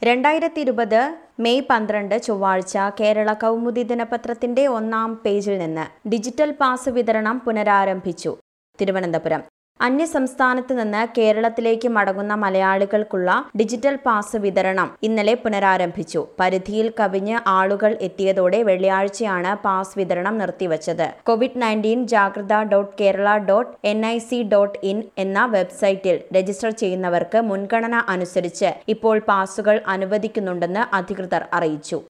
രണ്ടായിരത്തി ഇരുപത് മെയ് പന്ത്രണ്ട് ചൊവ്വാഴ്ച കേരള കൗമുദി ദിനപത്രത്തിന്റെ ഒന്നാം പേജിൽ നിന്ന് ഡിജിറ്റൽ പാസ് വിതരണം പുനരാരംഭിച്ചു തിരുവനന്തപുരം അന്യസംസ്ഥാനത്ത് നിന്ന് കേരളത്തിലേക്ക് മടങ്ങുന്ന മലയാളികൾക്കുള്ള ഡിജിറ്റൽ പാസ് വിതരണം ഇന്നലെ പുനരാരംഭിച്ചു പരിധിയിൽ കവിഞ്ഞ് ആളുകൾ എത്തിയതോടെ വെള്ളിയാഴ്ചയാണ് പാസ് വിതരണം നിർത്തിവച്ചത് covid nineteen Jagratha dot Kerala dot N I C dot in എന്ന വെബ്സൈറ്റിൽ രജിസ്റ്റർ ചെയ്യുന്നവർക്ക് മുൻഗണന അനുസരിച്ച് ഇപ്പോൾ പാസുകൾ അനുവദിക്കുന്നുണ്ടെന്ന് അധികൃതർ അറിയിച്ചു